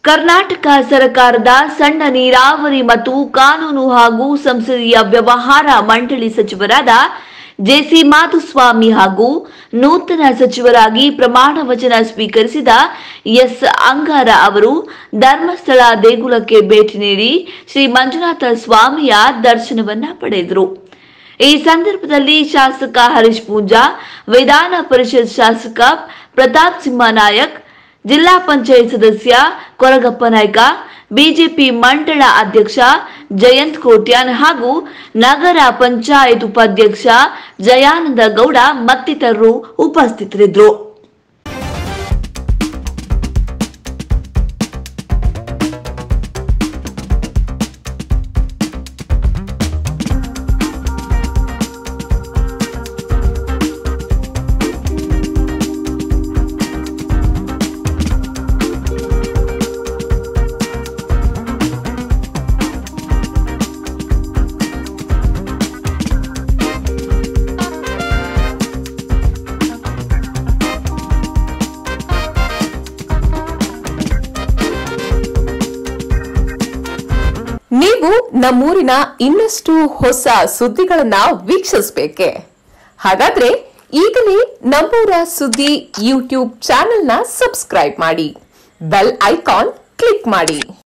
ಕರ್ನಾಟಕ ಸರ್ಕಾರದ ಸಣ್ಣ ನೀರಾವರಿ ಮತ್ತು ಕಾನೂನು ಹಾಗೂ ಸಂಸದೀಯ ವ್ಯವಹಾರ ಮಂಡಳಿ ಸಚಿವರಾದ ಜೆಸಿ ಮಾಧುಸ್ವಾಮಿ ಹಾಗೂ ನೂತನ ಸಚಿವರಾಗಿ ಪ್ರಮಾಣ ವಚನ ಸ್ವೀಕರಿಸಿದ ಎಸ್ ಅಂಗಾರ ಅವರು ಧರ್ಮಸ್ಥಳ ದೇಗುಲಕ್ಕೆ ಭೇಟಿ ನೀಡಿ ಶ್ರೀ ಮಂಜುನಾಥ ಸ್ವಾಮಿಯ ದರ್ಶನವನ್ನ ಪಡೆದರು ಈ ಸಂದರ್ಭದಲ್ಲಿ ಶಾಸಕ ಹರೀಶ್ ಪೂಂಜಾ ವಿಧಾನ ಪರಿಷತ್ ಶಾಸಕ ಪ್ರತಾಪ್ ಸಿಂಹ ನಾಯಕ್ ಜಿಲ್ಲಾ ಪಂಚಾಯತ್ ಸದಸ್ಯ ಕೊರಗಪ್ಪ ನಾಯ್ಕ ಬಿಜೆಪಿ ಮಂಡಳ ಅಧ್ಯಕ್ಷ ಜಯಂತ್ ಕೋಟ್ಯಾನ್ ಹಾಗೂ ನಗರ ಪಂಚಾಯತ್ ಉಪಾಧ್ಯಕ್ಷ ಜಯಾನಂದ ಗೌಡ ಮತ್ತಿತರರು ಉಪಸ್ಥಿತರಿದ್ದರು ನೀವು ನಮ್ಮೂರಿನ ಇನ್ನಷ್ಟು ಹೊಸ ಸುದ್ದಿಗಳನ್ನ ವೀಕ್ಷಿಸಬೇಕೆ ಹಾಗಾದ್ರೆ ಈಗಲೇ ನಮ್ಮೂರ ಸುದ್ದಿ ಯೂಟ್ಯೂಬ್ ಚಾನೆಲ್ನ ಸಬ್ಸ್ಕ್ರೈಬ್ ಮಾಡಿ ಬೆಲ್ ಐಕಾನ್ ಕ್ಲಿಕ್ ಮಾಡಿ